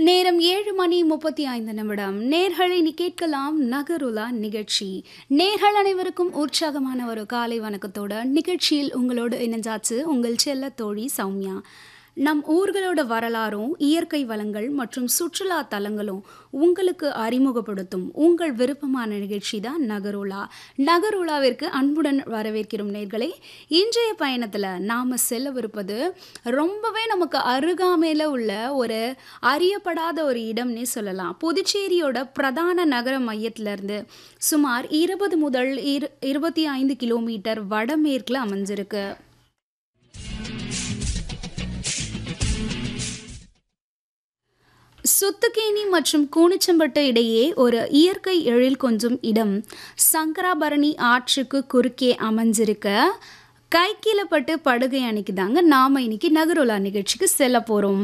நேரம் ஏழு மணி முப்பத்தி ஐந்து நிமிடம் நேர்களை நீ கேட்கலாம் நகருலா நிகழ்ச்சி நேர்கள் அனைவருக்கும் உற்சாகமான ஒரு காலை வணக்கத்தோட நிகழ்ச்சியில் உங்களோடு இணைஞ்சாச்சு உங்கள் செல்ல தோழி சௌமியா நம் ஊர்களோட வரலாறும் இயற்கை வளங்கள் மற்றும் சுற்றுலா தலங்களும் உங்களுக்கு அறிமுகப்படுத்தும் உங்கள் விருப்பமான நிகழ்ச்சி தான் நகருலா நகருலாவிற்கு அன்புடன் வரவேற்கிறோம் நேர்களே இன்றைய பயணத்தில் நாம் செல்லவிருப்பது ரொம்பவே நமக்கு அருகாமையில் உள்ள ஒரு அறியப்படாத ஒரு இடம்னே சொல்லலாம் புதுச்சேரியோட பிரதான நகர மையத்திலிருந்து சுமார் இருபது முதல் இரு இருபத்தி ஐந்து கிலோமீட்டர் வடமேற்கில் அமைஞ்சிருக்கு சுத்துக்கேணி மற்றும் கூனிச்சம்பட்டு இடையே ஒரு இயற்கை எழில் கொஞ்சம் இடம் சங்கராபரணி ஆற்றுக்கு குறுக்கே அமைஞ்சிருக்க கைக்கீழப்பட்டு படுகை அன்னைக்கு தாங்க நாம இன்னைக்கு நகரோலா நிகழ்ச்சிக்கு செல்ல போறோம்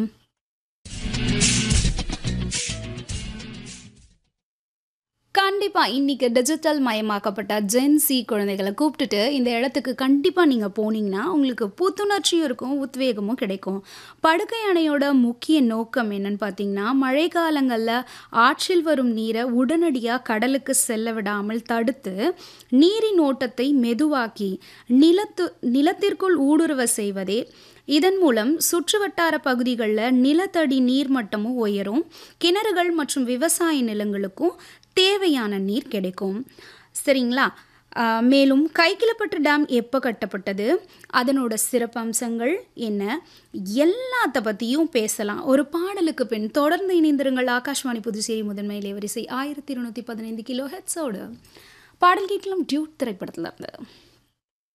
கண்டிப்பா இன்னைக்கு டிஜிட்டல் மயமாக்கப்பட்ட ஜென்சி குழந்தைகளை கூப்பிட்டுட்டு இந்த இடத்துக்கு கண்டிப்பா நீங்க போனீங்கன்னா உங்களுக்கு புத்துணர்ச்சியும் இருக்கும் உத்வேகமும் கிடைக்கும் படுகை அணையோட முக்கிய நோக்கம் என்னன்னு பார்த்தீங்கன்னா மழை காலங்களில் ஆற்றில் வரும் நீரை உடனடியாக கடலுக்கு செல்ல விடாமல் தடுத்து நீரின் ஓட்டத்தை மெதுவாக்கி நிலத்து நிலத்திற்குள் ஊடுருவ செய்வதே இதன் மூலம் சுற்றுவட்டார பகுதிகளில் நிலத்தடி நீர்மட்டமும் உயரும் கிணறுகள் மற்றும் விவசாய நிலங்களுக்கும் தேவையான நீர் கிடைக்கும் சரிங்களா ஆஹ் மேலும் கைக்கிலப்பட்டு டேம் எப்போ கட்டப்பட்டது அதனோட சிறப்பம்சங்கள் என்ன எல்லாத்த பற்றியும் பேசலாம் ஒரு பாடலுக்கு பின் தொடர்ந்து இணைந்திருங்கள் ஆகாஷ்வாணி புதுச்சேரி முதன்மை இலைவரிசை ஆயிரத்தி இருநூற்றி பதினைந்து கிலோ ஹெட்ஸோடு பாடல் கேட்கலாம் டியூட் திரைப்படத்தில் இருந்து